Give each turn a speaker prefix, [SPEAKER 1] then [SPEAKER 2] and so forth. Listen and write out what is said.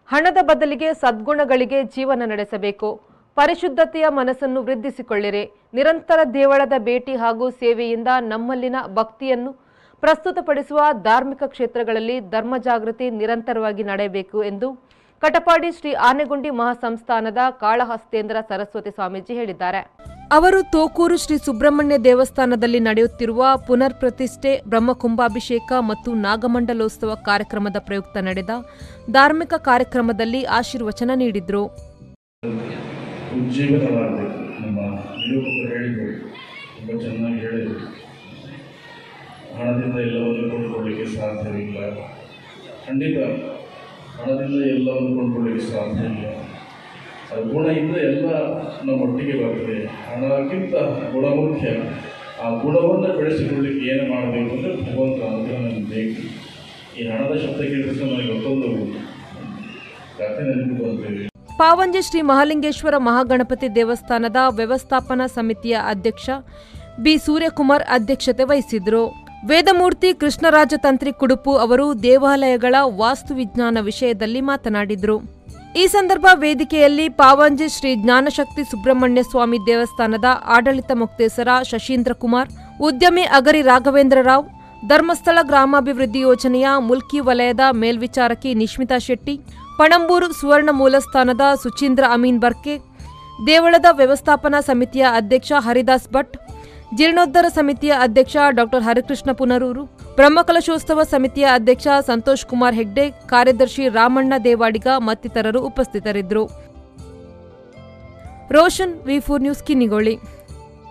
[SPEAKER 1] ಹಣದ ಬದಲಿಗೆ ಸದ್ಗುಣಗಳಿಗೆ ಜೀವನ ನಡೆಸಬೇಕು ಪರಿಶುದ್ಧತೆಯ ಮನಸ್ಸನ್ನು ವೃದ್ಧಿಸಿಕೊಳ್ಳಿರಿ ನಿರಂತರ ದೇವಳದ ಭೇಟಿ ಹಾಗೂ ಸೇವೆಯಿಂದ ನಮ್ಮಲ್ಲಿನ ಭಕ್ತಿಯನ್ನು ಪ್ರಸ್ತುತಪಡಿಸುವ ಧಾರ್ಮಿಕ ಕ್ಷೇತ್ರಗಳಲ್ಲಿ ಧರ್ಮ ಜಾಗೃತಿ ನಿರಂತರವಾಗಿ ನಡೆಯಬೇಕು ಎಂದು ಕಟಪಾಡಿ ಶ್ರೀ ಆನೆಗುಂಡಿ ಮಹಾಸಂಸ್ಥಾನದ ಕಾಳಹಸ್ತೇಂದ್ರ ಸರಸ್ವತಿ ಸ್ವಾಮೀಜಿ ಹೇಳಿದ್ದಾರೆ ಅವರು ತೋಕೂರು ಶ್ರೀ ಸುಬ್ರಹ್ಮಣ್ಯ ದೇವಸ್ಥಾನದಲ್ಲಿ ನಡೆಯುತ್ತಿರುವ ಪುನರ್ ಪ್ರತಿಷ್ಠೆ ಬ್ರಹ್ಮಕುಂಭಾಭಿಷೇಕ ಮತ್ತು ನಾಗಮಂಡಲೋತ್ಸವ ಕಾರ್ಯಕ್ರಮದ ಪ್ರಯುಕ್ತ ನಡೆದ ಧಾರ್ಮಿಕ ಕಾರ್ಯಕ್ರಮದಲ್ಲಿ ಆಶೀರ್ವಚನ ನೀಡಿದರು
[SPEAKER 2] ಉಜ್ಜೀವನವಾಗಬೇಕು ನಮ್ಮ ನಿರೂಪಕರು ಹೇಳಿದರು ತುಂಬ ಚೆನ್ನಾಗಿ ಹೇಳಿದರು ಹಣದಿಂದ ಎಲ್ಲವನ್ನು ಕೊಂಡುಕೊಳ್ಳಿಕ್ಕೆ ಸಾಧ್ಯವಿಲ್ಲ ಖಂಡಿತ ಹಣದಿಂದ ಎಲ್ಲವನ್ನು ಕೊಂಡುಕೊಳ್ಳಿಕ್ಕೆ ಸಾಧ್ಯ ಇಲ್ಲ ಅದು ಗುಣದಿಂದ ಎಲ್ಲ ನಮ್ಮೊಟ್ಟಿಗೆ ಬರ್ತದೆ ಹಣಕ್ಕಿಂತ ಗುಣ ಮುಖ್ಯ ಆ ಗುಣವನ್ನು ಬೆಳೆಸಿಕೊಳ್ಳಿಕ್ಕೆ ಏನು ಮಾಡಬೇಕು ಅಂದರೆ ಭಗವಂತ ಅನುಗ್ರಹ ನಮಗೆ ಬೇಕು ಈ ಹಣದ ಶಬ್ದ ಕೇಳಿದ ನನಗೆ ಮತ್ತೊಂದು ಕಥೆ ನೆನಪು ಬಂತೇವೆ
[SPEAKER 1] ಪಾವಂಜೆ ಶ್ರೀ ಮಹಾಲಿಂಗೇಶ್ವರ ಮಹಾಗಣಪತಿ ದೇವಸ್ಥಾನದ ವ್ಯವಸ್ಥಾಪನಾ ಸಮಿತಿಯ ಅಧ್ಯಕ್ಷ ಬಿ ಸೂರ್ಯಕುಮಾರ್ ಅಧ್ಯಕ್ಷತೆ ವಹಿಸಿದ್ರು ವೇದಮೂರ್ತಿ ಕೃಷ್ಣರಾಜ ತಂತ್ರಿ ಕುಡುಪು ಅವರು ದೇವಾಲಯಗಳ ವಾಸ್ತುವಿಜ್ಞಾನ ವಿಷಯದಲ್ಲಿ ಮಾತನಾಡಿದರು ಈ ಸಂದರ್ಭ ವೇದಿಕೆಯಲ್ಲಿ ಪಾವಂಜೆ ಶ್ರೀ ಜ್ಞಾನಶಕ್ತಿ ಸುಬ್ರಹ್ಮಣ್ಯ ಸ್ವಾಮಿ ದೇವಸ್ಥಾನದ ಆಡಳಿತ ಮುಕ್ತೇಸರ ಶಶೀಂದ್ರ ಕುಮಾರ್ ಉದ್ಯಮಿ ಅಗರಿ ರಾಘವೇಂದ್ರ ರಾವ್ ಧರ್ಮಸ್ಥಳ ಗ್ರಾಮಾಭಿವೃದ್ಧಿ ಯೋಜನೆಯ ಮುಲ್ಕಿ ವಲಯದ ಮೇಲ್ವಿಚಾರಕಿ ನಿಶ್ಮಿತಾ ಶೆಟ್ಟಿ ಪಣಂಬೂರು ಸುವರ್ಣ ಮೂಲಸ್ಥಾನದ ಸುಚೀಂದ್ರ ಅಮೀನ್ ಬರ್ಕೆ ದೇವಳದ ವ್ಯವಸ್ಥಾಪನಾ ಸಮಿತಿಯ ಅಧ್ಯಕ್ಷ ಹರಿದಾಸ್ ಭಟ್ ಜೀರ್ಣೋದ್ಧಾರ ಸಮಿತಿಯ ಅಧ್ಯಕ್ಷ ಡಾಕ್ಟರ್ ಹರಿಕೃಷ್ಣ ಪುನರೂರು ಬ್ರಹ್ಮಕಲಶೋತ್ಸವ ಸಮಿತಿಯ ಅಧ್ಯಕ್ಷ ಸಂತೋಷ್ ಕುಮಾರ್ ಹೆಗ್ಡೆ ಕಾರ್ಯದರ್ಶಿ ರಾಮಣ್ಣ ದೇವಾಡಿಗ ಮತ್ತಿತರರು ಉಪಸ್ಥಿತರಿದ್ದರು Roshan V four news Kinnigoli